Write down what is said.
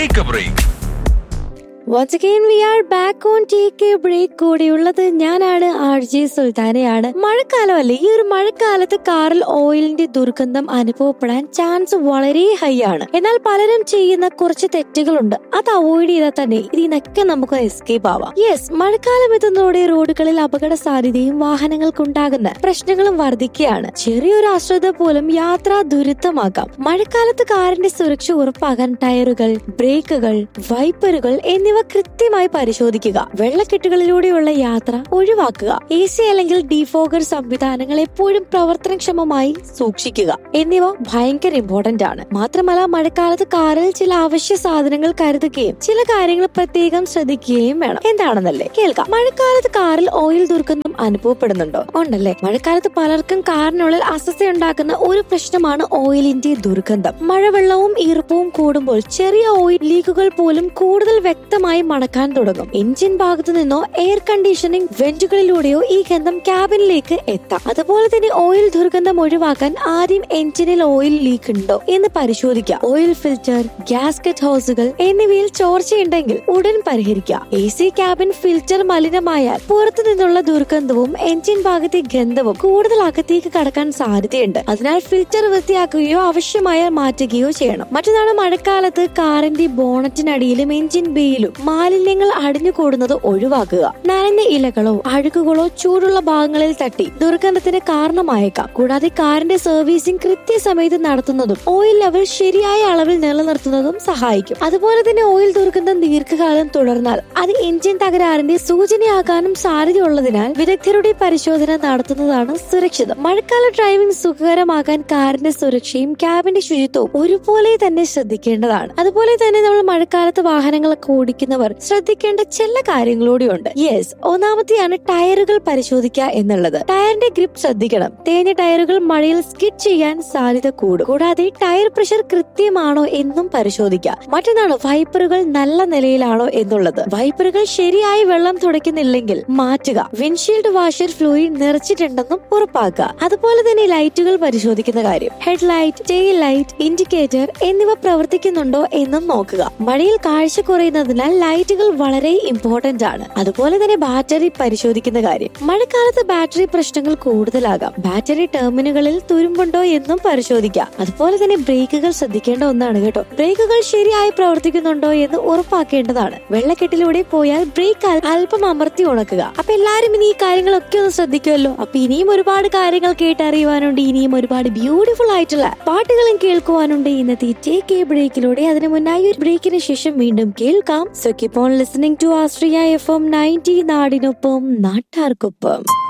take a break Once again we are back on take a break കൂടെയുള്ളത് ഞാനാണ് R J സുൽത്താനയാണ് മഴക്കാലമല്ലേ ഈ ഒരു മഴക്കാലത്ത് കാറിൽ ഓയിലിന്റെ ദുർഗന്ധം അനുഭവപ്പെടാൻ ചാൻസ് വളരെ ഹൈ ആണ് എന്നാൽ പലരും ചെയ്യുന്ന കുറച്ച് തെറ്റുകളുണ്ട് അത് അവോയ്ഡ് ചെയ്താൽ തന്നെ ഇതിനൊക്കെ നമുക്ക് എസ്കേപ്പ് ആവാം യെസ് മഴക്കാലം എത്തുന്നതോടെ റോഡുകളിൽ അപകട സാധ്യതയും വാഹനങ്ങൾക്കുണ്ടാകുന്ന പ്രശ്നങ്ങളും വർദ്ധിക്കുകയാണ് ചെറിയൊരു അശ്രദ്ധ പോലും യാത്രാ ദുരിതമാക്കാം മഴക്കാലത്ത് കാറിന്റെ സുരക്ഷ ഉറപ്പാക്കാൻ ടയറുകൾ ബ്രേക്കുകൾ വൈപ്പറുകൾ എന്നിവ കൃത്യമായി പരിശോധിക്കുക വെള്ളക്കെട്ടുകളിലൂടെയുള്ള യാത്ര ഒഴിവാക്കുക എ സി അല്ലെങ്കിൽ ഡിഫോഗർ സംവിധാനങ്ങൾ എപ്പോഴും പ്രവർത്തനക്ഷമമായി സൂക്ഷിക്കുക എന്നിവ ഭയങ്കര ഇമ്പോർട്ടന്റ് ആണ് മാത്രമല്ല മഴക്കാലത്ത് കാറിൽ ചില അവശ്യ സാധനങ്ങൾ കരുതുകയും ചില കാര്യങ്ങൾ പ്രത്യേകം ശ്രദ്ധിക്കുകയും വേണം എന്താണെന്നല്ലേ കേൾക്കാം മഴക്കാലത്ത് കാറിൽ ഓയിൽ ദുർഗന്ധം അനുഭവപ്പെടുന്നുണ്ടോ ഉണ്ടല്ലേ മഴക്കാലത്ത് പലർക്കും കാറിനുള്ളിൽ അസ്വസ്ഥയുണ്ടാക്കുന്ന ഒരു പ്രശ്നമാണ് ഓയിലിന്റെ ദുർഗന്ധം മഴവെള്ളവും ഈർപ്പവും കൂടുമ്പോൾ ചെറിയ ഓയിൽ ലീക്കുകൾ പോലും കൂടുതൽ വ്യക്തമായി മണക്കാൻ തുടങ്ങും എഞ്ചിൻ ഭാഗത്തു നിന്നോ എയർ കണ്ടീഷനിംഗ് വെന്റുകളിലൂടെയോ ഈ ഗന്ധം ക്യാബിനിലേക്ക് എത്താം അതുപോലെ തന്നെ ഓയിൽ ദുർഗന്ധം ഒഴിവാക്കാൻ ആദ്യം എഞ്ചിനിൽ ഓയിൽ ലീക്ക് ഉണ്ടോ എന്ന് പരിശോധിക്കുക ഓയിൽ ഫിൽറ്റർ ഗ്യാസ്കറ്റ് ഹൗസുകൾ എന്നിവയിൽ ചോർച്ചയുണ്ടെങ്കിൽ ഉടൻ പരിഹരിക്കുക എ സി ക്യാബിൻ ഫിൽറ്റർ മലിനമായാൽ പുറത്തു നിന്നുള്ള ദുർഗന്ധവും എഞ്ചിൻ ഭാഗത്തെ ഗന്ധവും കൂടുതൽ അകത്തേക്ക് കടക്കാൻ സാധ്യതയുണ്ട് അതിനാൽ ഫിൽറ്റർ വൃത്തിയാക്കുകയോ ആവശ്യമായാൽ മാറ്റുകയോ ചെയ്യണം മറ്റൊന്നാണ് മഴക്കാലത്ത് കാറിന്റെ ബോണറ്റിനടിയിലും എഞ്ചിൻ ബേയിലും മാലിന്യങ്ങൾ അടിഞ്ഞുകൂടുന്നത് ഒഴിവാക്കുക നനഞ്ഞ ഇലകളോ അഴുക്കുകളോ ചൂടുള്ള ഭാഗങ്ങളിൽ തട്ടി ദുർഗന്ധത്തിന് കാരണമായേക്കാം കൂടാതെ കാറിന്റെ സർവീസിംഗ് കൃത്യസമയത്ത് നടത്തുന്നതും ഓയിൽ ലെവൽ ശരിയായ അളവിൽ നിലനിർത്തുന്നതും സഹായിക്കും അതുപോലെ തന്നെ ഓയിൽ ദുർഗന്ധം ദീർഘകാലം തുടർന്നാൽ അത് എഞ്ചിൻ തകരാറിന്റെ സൂചനയാകാനും സാധ്യതയുള്ളതിനാൽ വിദഗ്ധരുടെ പരിശോധന നടത്തുന്നതാണ് സുരക്ഷിതം മഴക്കാല ഡ്രൈവിംഗ് സുഖകരമാക്കാൻ കാറിന്റെ സുരക്ഷയും ക്യാബിന്റെ ശുചിത്വവും ഒരുപോലെ തന്നെ ശ്രദ്ധിക്കേണ്ടതാണ് അതുപോലെ തന്നെ നമ്മൾ മഴക്കാലത്ത് വാഹനങ്ങളൊക്കെ ഓടിക്കുന്നവർ ശ്രദ്ധിക്കേണ്ട ചില കാര്യങ്ങളൂടെയുണ്ട് യെസ് ഒന്നാമത്തെയാണ് ടയറുകൾ പരിശോധിക്കുക എന്നുള്ളത് ടയറിന്റെ ഗ്രിപ്പ് ശ്രദ്ധിക്കണം തേഞ്ഞ ടയറുകൾ മഴയിൽ സ്കിഡ് ചെയ്യാൻ സാധ്യത കൂടും കൂടാതെ ടയർ പ്രഷർ കൃത്യമാണോ എന്നും പരിശോധിക്കുക മറ്റൊന്നാണ് വൈപ്പറുകൾ നല്ല നിലയിലാണോ എന്നുള്ളത് വൈപ്പറുകൾ ശരിയായി വെള്ളം തുടയ്ക്കുന്നില്ലെങ്കിൽ മാറ്റുക വിൻഷീൽഡ് വാഷർ ഫ്ലൂയിഡ് നിറച്ചിട്ടുണ്ടെന്നും ഉറപ്പാക്കുക അതുപോലെ തന്നെ ലൈറ്റുകൾ പരിശോധിക്കുന്ന കാര്യം head light tail light indicator എന്നിവ പ്രവർത്തിക്കുന്നുണ്ടോ എന്നും നോക്കുക മഴയിൽ കാഴ്ച കുറയുന്നതിനാൽ ലൈറ്റുകൾ വളരെ ഇമ്പോർട്ടന്റ് ആണ് അതുപോലെ തന്നെ ബാറ്ററി പരിശോധിക്കുന്ന കാര്യം മഴക്കാലത്ത് ബാറ്ററി പ്രശ്നങ്ങൾ കൂടുതലാകാം ബാറ്ററി ടെർമിനുകളിൽ തുരുമ്പുണ്ടോ എന്നും പരിശോധിക്കാം അതുപോലെ തന്നെ ബ്രേക്കുകൾ ശ്രദ്ധിക്കേണ്ട ഒന്നാണ് കേട്ടോ ബ്രേക്കുകൾ ശരിയായി പ്രവർത്തിക്കുന്നുണ്ടോ എന്ന് ഉറപ്പാക്കേണ്ടതാണ് വെള്ളക്കെട്ടിലൂടെ പോയാൽ ബ്രേക്ക് അല്പം അമർത്തി ഉണക്കുക അപ്പൊ എല്ലാരും ഇനി ഈ കാര്യങ്ങളൊക്കെ ഒന്ന് ശ്രദ്ധിക്കുമല്ലോ അപ്പൊ ഇനിയും ഒരുപാട് കാര്യങ്ങൾ കേട്ടറിയുവാനുണ്ട് ഇനിയും ഒരുപാട് ബ്യൂട്ടിഫുൾ ആയിട്ടുള്ള പാട്ടുകളും കേൾക്കുവാനുണ്ട് ഇന്നത്തെ ടേക്ക് എ ബ്രേക്കിലൂടെ അതിന് മുന്നായി ഒരു ബ്രേക്കിന് ശേഷം വീണ്ടും കേൾക്കാം so keep on listening to Austria F M ninety നാടിനൊപ്പം നാട്ടാർക്കൊപ്പം